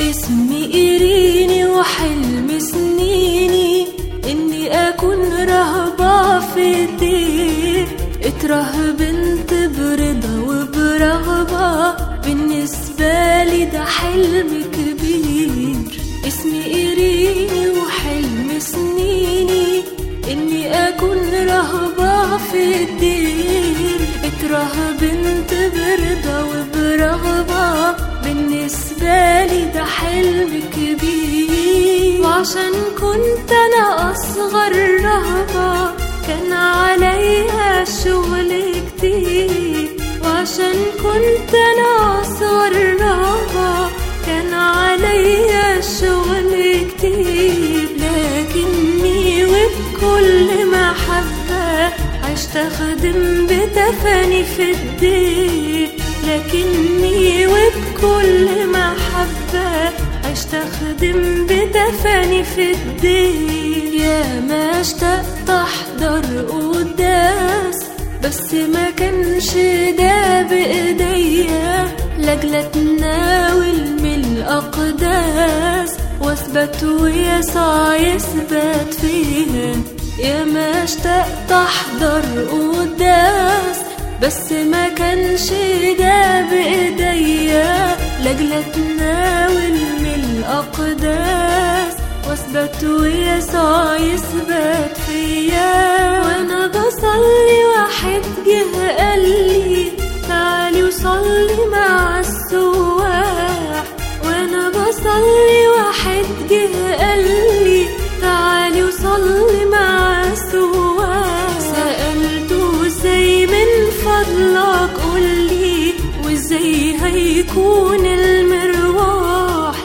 اسمي إيريني وحلم سنيني إني أكون رهبة في الدين اترهبنت برضا وبرغبة بالنسبة لي ده حلم كبير اسمي إيريني وحلم سنيني إني أكون رهبة في الدين اترهبنت برضا وبرغبة بالنسبة لي ده حلم كبير وعشان كنت أنا أصغر رهبة كان عليا شغل كتير وعشان كنت أنا أصغر رهبة كان عليا شغل كتير لكني وبكل محبة عشت أخدم بتفاني في الدين لكني وبكل محبة عشت أخدم بتفاني في الدين يا ما اشتقت أحضر قداس بس ما كانش ده بإيديا لأجل أتناول من الأقداس واثبت ويسوع يثبت فيها يا ما اشتقت أحضر قداس بس ما كانش ده بإيديا لأجل أتناول من الأقداس واثبت ويسوع يثبت فيا وانا بصلي واحد جه قال لي تعالي وصلي مع السواح وانا بصلي واحد جه قال لي تعالي وصلي مع السواح سألته ازاي من فضلك قولي وازاي هيكون المرواح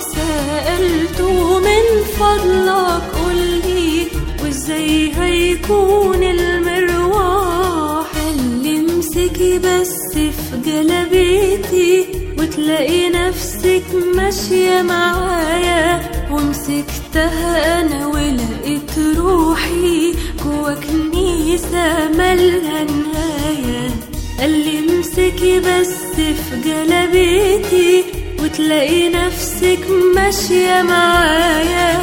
سألته من فضلك قولي وازاي هيكون المرواح قال لي امسكي بس في جلبيتي وتلاقي نفسك ماشية معايا ومسكتها انا ولقيت روحي جوا كنيسة مالها نهاية قال لي امسكي بس في جلبيتي وتلاقي نفسك ماشية معايا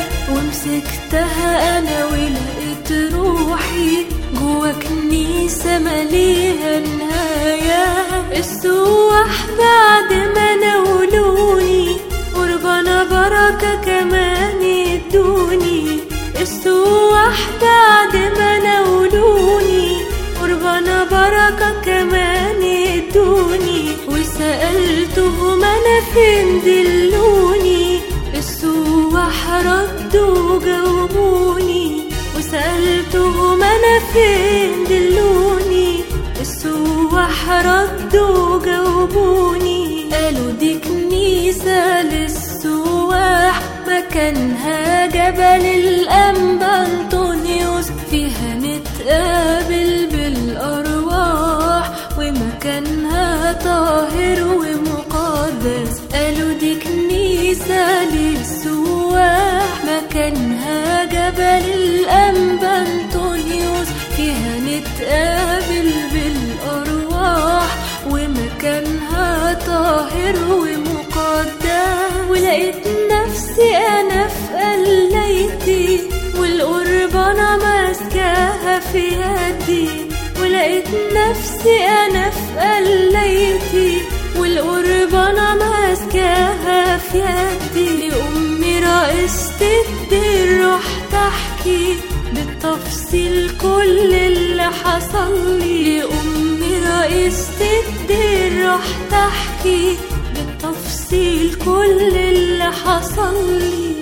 ومسكتها أنا ولقيت روحي جوا كنيسة مليها نهاية السواح بعد ما نولوني قربنا بركة كمان ادوني السواح بعد ما نولوني قربنا بركة كمان ادوني وسألتهم أنا فين دلوني السواح ردوا جاوبوني وسألتهم أنا فين دلوني السواح ردوا جاوبوني قالوا دي كنيسة للسواح مكانها جبل الأنبا أنطونيوس فيها نتقابل بالأرواح ومكانها طاهر ومقدس قالوا دي كنيسة للسواح مكانها جبل الأنبا أنطونيوس فيها نتقابل بالأرواح ومكانها طاهر ومقدس ولقيت نفسي أنا في قليتي والقربانة ماسكاها في يدي ولقيت نفسي أنا في قليتي والقربانة ماسكاها في يدي لأمي رئيسة الدير رحت أحكي بالتفصيل كل اللي حصل لي لأمي رئيسة الدير رحت أحكي بالتفصيل كل اللي حصل لي